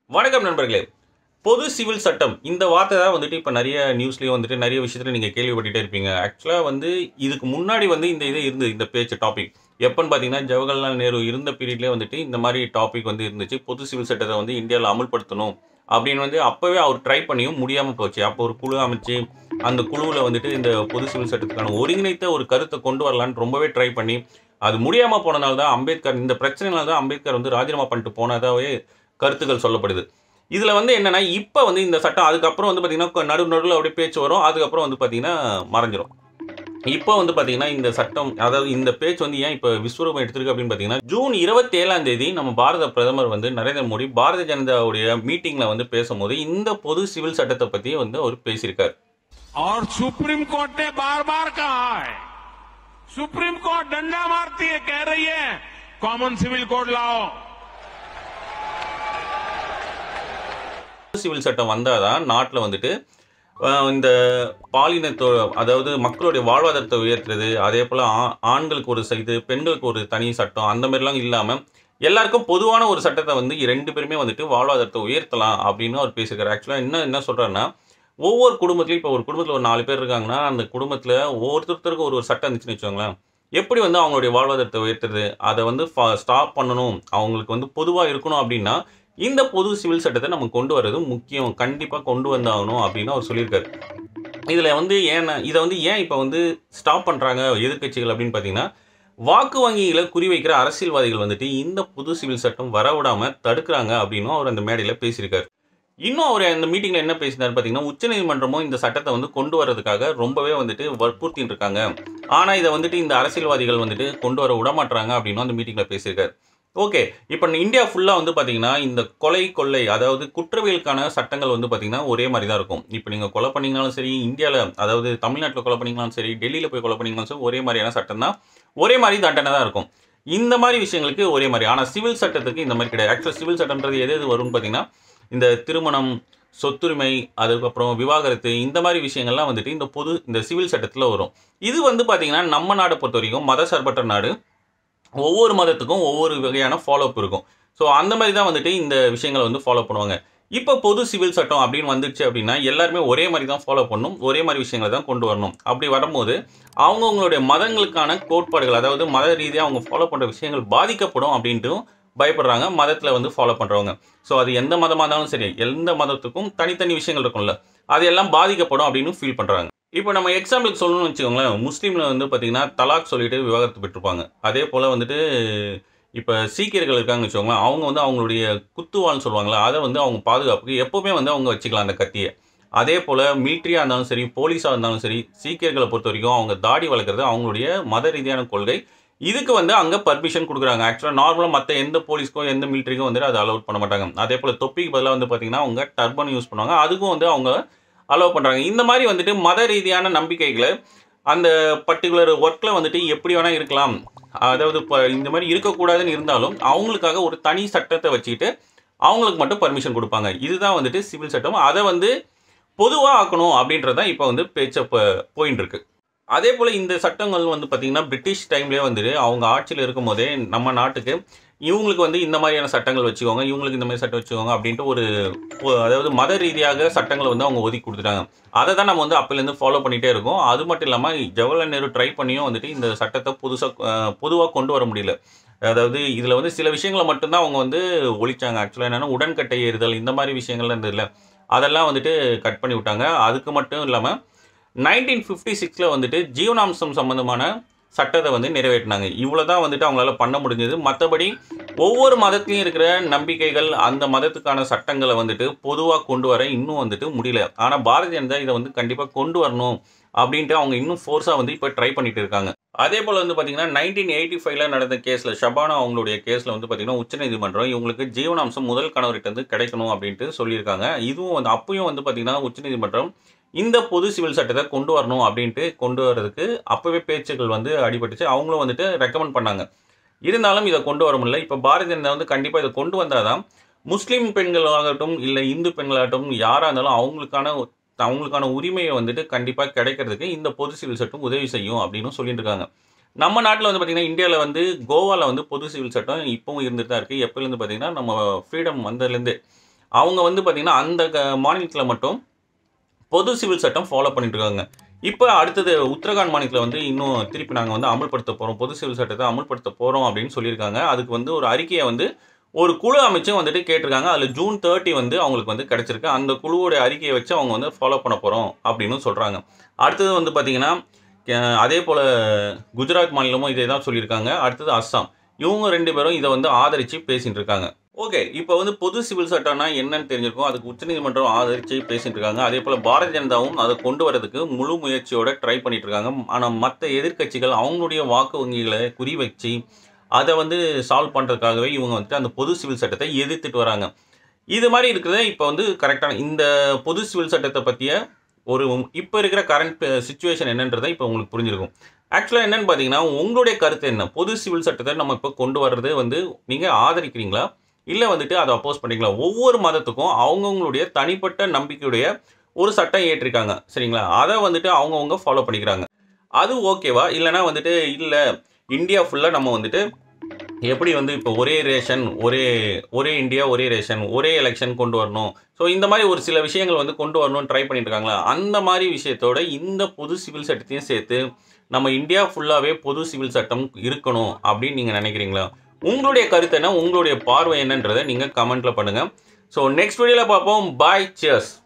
வணக்கம் நண்பர்களே பொது சிவில் சட்டம் இந்த வார்த்தை தான் வந்துட்டு இப்போ நிறைய நியூஸ்லேயும் வந்துட்டு நிறைய விஷயத்தில் நீங்கள் கேள்விப்பட்டுட்டே இருப்பீங்க ஆக்சுவலாக வந்து இதுக்கு முன்னாடி வந்து இந்த இது இருந்தது இந்த பேச்சு டாபிக் எப்போன்னு பார்த்தீங்கன்னா ஜவஹர்லால் நேரு இருந்த பீரியட்லேயே வந்துட்டு இந்த மாதிரி டாபிக் வந்து இருந்துச்சு பொது சிவில் சட்டத்தை வந்து இந்தியாவில் அமல்படுத்தணும் அப்படின்னு வந்து அப்போவே அவர் ட்ரை பண்ணியும் முடியாமல் போச்சு அப்போ ஒரு குழு அமைச்சு அந்த குழுவில் வந்துட்டு இந்த பொது சிவில் சட்டத்துக்கான ஒருங்கிணைத்த ஒரு கருத்தை கொண்டு வரலான்னு ரொம்பவே ட்ரை பண்ணி அது முடியாமல் போனனால தான் அம்பேத்கர் இந்த பிரச்சனைனால தான் அம்பேத்கர் வந்து ராஜினாமா பண்ணிட்டு போனதாவே கருத்துக்கள் சொல்லப்படுது இதில் வந்து என்னென்னா இப்போ வந்து இந்த சட்டம் அதுக்கப்புறம் வந்து பார்த்திங்கன்னா நடு நடுவில் அப்படியே பேச்சு வரும் அதுக்கப்புறம் வந்து பார்த்திங்கன்னா மறைஞ்சிரும் இப்போ வந்து பார்த்தீங்கன்னா இந்த சட்டம் அதாவது இந்த பேச்சு வந்து ஏன் இப்போ விஸ்வரூபம் எடுத்திருக்கு அப்படின்னு பார்த்தீங்கன்னா ஜூன் இருபத்தேழாம் தேதி நம்ம பாரத பிரதமர் வந்து நரேந்திர மோடி பாரதிய ஜனதாவுடைய மீட்டிங்கில் வந்து பேசும்போது இந்த பொது சிவில் சட்டத்தை பற்றி வந்து அவர் பேசியிருக்கார் और सुप्रीम कोर्ट ने बार बार कहा है सुप्रीम कोर्ट डंडा मारती है कह रही है कॉमन सिविल कोड लाओ சிவில் சட்டம் வந்தால் தான் நாட்டில் வந்துட்டு அஹ், இந்த பாலினத்தோ அதாவது மக்களுடைய வாழ்வாதாரத்தை உயர்த்துறது அதே போல் ஆண்களுக்கு ஒரு இது பெண்களுக்கு ஒரு தனி சட்டம் அந்த மாதிரிலாம் இல்லாமல் எல்லாருக்கும் பொதுவான ஒரு சட்டத்தை வந்து ரெண்டு பேருமே வந்துட்டு வாழ்வாதாரத்தை உயர்த்தலாம் அப்படின்னு அவர் பேசியிருக்காரு ஆக்சுவலாக என்ன என்ன சொல்கிறாருன்னா ஒவ்வொரு குடும்பத்துலையும் இப்போ ஒரு குடும்பத்தில் ஒரு நாலு பேர் இருக்காங்கன்னா அந்த குடும்பத்தில் ஒவ்வொருத்தருக்கும் ஒரு ஒரு சட்டம் இருந்துச்சுன்னு வச்சுக்கோங்களேன் எப்படி வந்து அவங்களுடைய வாழ்வாதாரத்தை உயர்த்துறது அதை வந்து ஸ்டாப் பண்ணணும் அவங்களுக்கு வந்து பொதுவாக இருக்கணும் அப்படின்னா இந்த பொது சிவில் சட்டத்தை நம்ம கொண்டு வர்றது முக்கியம் கண்டிப்பாக கொண்டு வந்தாகணும் அப்படின்னு அவர் சொல்லியிருக்காரு இதில் வந்து ஏன் இதை வந்து ஏன் இப்போ வந்து ஸ்டாப் பண்ணுறாங்க எதிர்க்கட்சிகள் அப்படின்னு பார்த்தீங்கன்னா வாக்கு வங்கிகளை குறிவைக்கிற அரசியல்வாதிகள் வந்துட்டு இந்த புது சிவில் சட்டம் வரவிடாமல் தடுக்கிறாங்க அப்படின்னும் அவர் அந்த மேடையில் பேசியிருக்காரு இன்னும் அவர் அந்த மீட்டிங்கில் என்ன பேசினார் பார்த்தீங்கன்னா உச்சநீதிமன்றமும் இந்த சட்டத்தை வந்து கொண்டு வர்றதுக்காக ரொம்பவே வந்துட்டு வற்புறுத்தின்னு இருக்காங்க ஆனால் இதை வந்துட்டு இந்த அரசியல்வாதிகள் வந்துட்டு கொண்டு வர விடமாட்டுறாங்க அப்படின்னு அந்த மீட்டிங்கில் பேசியிருக்காரு ஓகே இப்போ இந்தியா ஃபுல்லாக வந்து பார்த்தீங்கன்னா இந்த கொலை கொள்ளை அதாவது குற்றவியலுக்கான சட்டங்கள் வந்து பார்த்தீங்கன்னா ஒரே மாதிரி தான் இருக்கும் இப்போ நீங்கள் கொலை பண்ணீங்கனாலும் சரி இந்தியாவில் அதாவது தமிழ்நாட்டில் கொலை பண்ணீங்கனாலும் சரி டெல்லியில் போய் கொலை பண்ணீங்கனாலும் சரி ஒரே மாதிரியான சட்டம் தான் ஒரே மாதிரி தண்டனை தான் இருக்கும் இந்த மாதிரி விஷயங்களுக்கு ஒரே மாதிரி ஆனால் சிவில் சட்டத்துக்கு இந்த மாதிரி கிடையாது ஆக்சுவல் சிவில் சட்டம்ன்றது எது எது வரும்னு பார்த்தீங்கன்னா இந்த திருமணம் சொத்துரிமை அதுக்கப்புறம் விவாகரத்து இந்த மாதிரி விஷயங்கள்லாம் வந்துட்டு இந்த பொது இந்த சிவில் சட்டத்தில் வரும் இது வந்து பார்த்தீங்கன்னா நம்ம நாடை பொறுத்த வரைக்கும் மதசார்பற்ற நாடு ஒவ்வொரு மதத்துக்கும் ஒவ்வொரு வகையான ஃபாலோஅப் இருக்கும் ஸோ அந்த மாதிரி தான் வந்துட்டு இந்த விஷயங்களை வந்து ஃபாலோ பண்ணுவாங்க இப்போ பொது சிவில் சட்டம் அப்படின்னு வந்துடுச்சு அப்படின்னா எல்லாருமே ஒரே மாதிரி தான் ஃபாலோ பண்ணணும் ஒரே மாதிரி விஷயங்களை தான் கொண்டு வரணும் அப்படி வரும்போது அவங்கவுங்களுடைய மதங்களுக்கான கோட்பாடுகள் அதாவது மத ரீதியாக அவங்க ஃபாலோ பண்ணுற விஷயங்கள் பாதிக்கப்படும் அப்படின்ட்டு பயப்படுறாங்க மதத்தில் வந்து ஃபாலோ பண்ணுறவங்க ஸோ அது எந்த மதமாக இருந்தாலும் சரி எந்த மதத்துக்கும் தனித்தனி விஷயங்கள் இருக்கும்ல அது எல்லாம் பாதிக்கப்படும் அப்படின்னு ஃபீல் பண்ணுறாங்க இப்போ நம்ம எக்ஸாம்பிளுக்கு சொல்லணும்னு வச்சுக்கோங்களேன் முஸ்லீமில் வந்து பார்த்திங்கன்னா தலாக் சொல்லிட்டு விவாகரத்து பெற்றிருப்பாங்க அதே போல் வந்துட்டு இப்போ சீக்கியர்கள் இருக்காங்கன்னு வச்சுக்கோங்களேன் அவங்க வந்து அவங்களுடைய குத்துவாள்னு சொல்லுவாங்களே அதை வந்து அவங்க பாதுகாப்புக்கு எப்போவுமே வந்து அவங்க வச்சுக்கலாம் அந்த கத்தியை அதே போல் மிலிட்ரியாக இருந்தாலும் சரி போலீஸாக இருந்தாலும் சரி சீக்கியர்களை பொறுத்த வரைக்கும் அவங்க தாடி வளர்க்குறது அவங்களுடைய மத ரீதியான கொள்கை இதுக்கு வந்து அங்கே பர்மிஷன் கொடுக்குறாங்க ஆக்சுவலாக நார்மலாக மற்ற எந்த போலீஸ்க்கும் எந்த மிலிட்ரிக்கும் வந்துட்டு அதை அலோட் பண்ண மாட்டாங்க அதே போல் தொப்பிக்கு பதிலாக வந்து பார்த்திங்கன்னா அவங்க டர்பன் யூஸ் பண்ணுவாங்க அதுக்கும் வந்து அவங்க அலோவ் பண்ணுறாங்க இந்த மாதிரி வந்துட்டு மத ரீதியான நம்பிக்கைகளை அந்த பர்டிகுலர் ஒர்க்கில் வந்துட்டு எப்படி வேணால் இருக்கலாம் அதாவது இப்போ இந்த மாதிரி இருக்கக்கூடாதுன்னு இருந்தாலும் அவங்களுக்காக ஒரு தனி சட்டத்தை வச்சுக்கிட்டு அவங்களுக்கு மட்டும் பர்மிஷன் கொடுப்பாங்க இதுதான் வந்துட்டு சிவில் சட்டம் அதை வந்து பொதுவாக ஆக்கணும் அப்படின்றது தான் இப்போ வந்து பேச்ச போயின்னு இருக்கு அதே போல் இந்த சட்டங்கள் வந்து பார்த்திங்கன்னா பிரிட்டிஷ் டைம்லேயே வந்துட்டு அவங்க ஆட்சியில் இருக்கும் போதே நம்ம நாட்டுக்கு இவங்களுக்கு வந்து இந்த மாதிரியான சட்டங்கள் வச்சுக்கோங்க இவங்களுக்கு இந்த மாதிரி சட்டம் வச்சுக்கோங்க அப்படின்ட்டு ஒரு ஒ- அதாவது மத ரீதியாக சட்டங்களை வந்து அவங்க ஒதுக்கி கொடுத்துட்டாங்க அதை தான் நம்ம வந்து அப்போலேருந்து ஃபாலோ பண்ணிகிட்டே இருக்கோம் அது மட்டும் இல்லாமல் ஜவஹர்லால் நேரு ட்ரை பண்ணியும் வந்துட்டு இந்த சட்டத்தை புதுசாக பொதுவாக கொண்டு வர முடியல அதாவது இதில் வந்து சில விஷயங்களை மட்டும்தான் அவங்க வந்து ஒழிச்சாங்க ஆக்சுவலாக என்னென்னா உடன்கட்டை ஏறுதல் இந்த மாதிரி விஷயங்கள்லாம் இருந்ததில்ல அதெல்லாம் வந்துட்டு கட் பண்ணி விட்டாங்க அதுக்கு மட்டும் இல்லாமல் நைன்டீன் ஃபிஃப்டி சிக்ஸில் வந்துட்டு ஜீவனாம்சம் சம்மந்தமான சட்டத்தை வந்து நிறைவேற்றினாங்க இவ்வளோ தான் வந்துட்டு அவங்களால பண்ண முடிஞ்சது மற்றபடி ஒவ்வொரு மதத்துலையும் இருக்கிற நம்பிக்கைகள் அந்த மதத்துக்கான சட்டங்களை வந்துட்டு பொதுவாக கொண்டு வர இன்னும் வந்துட்டு முடியல ஆனால் பாரதிய ஜனதா இதை வந்து கண்டிப்பாக கொண்டு வரணும் அப்படின்ட்டு அவங்க இன்னும் ஃபோர்ஸாக வந்து இப்போ ட்ரை பண்ணிட்டு இருக்காங்க அதே போல் வந்து பார்த்தீங்கன்னா நைன்டீன் எயிட்டி ஃபைவ்ல நடந்த கேஸில் ஷபானா அவங்களுடைய கேஸில் வந்து பார்த்தீங்கன்னா உச்சநீதிமன்றம் இவங்களுக்கு ஜீவனாம்சம் முதல் கணவர்கிட்ட இருந்து கிடைக்கணும் அப்படின்ட்டு சொல்லியிருக்காங்க இதுவும் வந்து அப்பயும் வந்து பார்த்தீங்கன்னா உச்சநீதிமன்றம் இந்த பொது சிவில் சட்டத்தை கொண்டு வரணும் அப்படின்ட்டு கொண்டு வர்றதுக்கு அப்போவே பேச்சுக்கள் வந்து அடிபட்டுச்சு அவங்களும் வந்துட்டு ரெக்கமெண்ட் பண்ணாங்க இருந்தாலும் இதை கொண்டு வர முடியல இப்போ பாரதிய ஜனதா வந்து கண்டிப்பாக இதை கொண்டு வந்தால் தான் முஸ்லீம் பெண்களாகட்டும் இல்லை இந்து பெண்களாகட்டும் யாராக இருந்தாலும் அவங்களுக்கான அவங்களுக்கான உரிமையை வந்துட்டு கண்டிப்பாக கிடைக்கிறதுக்கு இந்த பொது சிவில் சட்டம் உதவி செய்யும் அப்படின்னு சொல்லிட்டு இருக்காங்க நம்ம நாட்டில் வந்து பார்த்திங்கன்னா இந்தியாவில் வந்து கோவாவில் வந்து பொது சிவில் சட்டம் இப்போவும் இருந்துட்டு தான் இருக்குது எப்போலேருந்து பார்த்தீங்கன்னா நம்ம ஃப்ரீடம் வந்ததுலேருந்து அவங்க வந்து பார்த்திங்கன்னா அந்த மாநிலத்தில் மட்டும் பொது சிவில் சட்டம் ஃபாலோ பண்ணிட்டு இருக்காங்க இப்போ அடுத்தது உத்தரகாண்ட் மாநிலத்தில் வந்து இன்னும் திருப்பி நாங்கள் வந்து அமல்படுத்த போகிறோம் பொது சிவில் சட்டத்தை அமல்படுத்த போகிறோம் அப்படின்னு சொல்லியிருக்காங்க அதுக்கு வந்து ஒரு அறிக்கையை வந்து ஒரு குழு அமைச்சும் வந்துட்டு கேட்டிருக்காங்க அதில் ஜூன் தேர்ட்டி வந்து அவங்களுக்கு வந்து கிடச்சிருக்கு அந்த குழுவோட அறிக்கையை வச்சு அவங்க வந்து ஃபாலோ பண்ண போகிறோம் அப்படின்னு சொல்கிறாங்க அடுத்தது வந்து பார்த்திங்கன்னா அஹ், அதே போல் குஜராத் மாநிலமும் இதே தான் சொல்லியிருக்காங்க அடுத்தது அஸ்ஸாம் இவங்க ரெண்டு பேரும் இதை வந்து ஆதரித்து பேசிட்டு இருக்காங்க ஓகே இப்போ வந்து பொது சிவில் சட்டம்னா என்னன்னு தெரிஞ்சிருக்கும் அதுக்கு உச்சநீதிமன்றம் ஆதரித்து பேசிட்டு இருக்காங்க அதே போல் பாரதிய ஜனதாவும் அதை கொண்டு வரதுக்கு முழு முயற்சியோட ட்ரை பண்ணிட்டு இருக்காங்க ஆனால் மற்ற எதிர்க்கட்சிகள் அவங்களுடைய வாக்கு வங்கிகளை குறி வச்சு அதை வந்து சால்வ் பண்ணுறதுக்காகவே இவங்க வந்துட்டு அந்த பொது சிவில் சட்டத்தை எதிர்த்துட்டு வராங்க இது மாதிரி இருக்கிறத இப்போ வந்து கரெக்டான இந்த பொது சிவில் சட்டத்தை பற்றிய ஒரு இப்போ இருக்கிற கரண்ட் சுச்சுவேஷன் என்னன்றதை இப்போ உங்களுக்கு புரிஞ்சிருக்கும் ஆக்சுவலாக என்னன்னு பார்த்தீங்கன்னா உங்களுடைய கருத்து என்ன பொது சிவில் சட்டத்தை நம்ம இப்போ கொண்டு வர்றது வந்து நீங்கள் ஆதரிக்கிறீங்களா இல்லை வந்துட்டு அதை அப்போஸ் பண்ணுறீங்களா ஒவ்வொரு மதத்துக்கும் அவங்கவுங்களுடைய தனிப்பட்ட நம்பிக்கையுடைய ஒரு சட்டம் ஏற்றிருக்காங்க சரிங்களா அதை வந்துட்டு அவங்கவுங்க ஃபாலோ பண்ணிக்கிறாங்க அது ஓகேவா இல்லைனா வந்துட்டு இல்லை இந்தியா ஃபுல்லாக நம்ம வந்துட்டு எப்படி வந்து இப்போ ஒரே ரேஷன் ஒரே ஒரே இந்தியா ஒரே ரேஷன் ஒரே எலெக்ஷன் கொண்டு வரணும் ஸோ இந்த மாதிரி ஒரு சில விஷயங்கள் வந்து கொண்டு வரணும்னு ட்ரை பண்ணிட்டு இருக்காங்களா அந்த மாதிரி விஷயத்தோட இந்த பொது சிவில் சட்டத்தையும் சேர்த்து நம்ம இந்தியா ஃபுல்லாகவே பொது சிவில் சட்டம் இருக்கணும் அப்படின்னு நீங்கள் நினைக்கிறீங்களா உங்களுடைய கருத்து என்ன உங்களுடைய பார்வை என்னன்றதை நீங்கள் கமெண்ட்டில் பண்ணுங்கள் ஸோ நெக்ஸ்ட் வீடியோவில் பார்ப்போம் பாய் சியர்ஸ்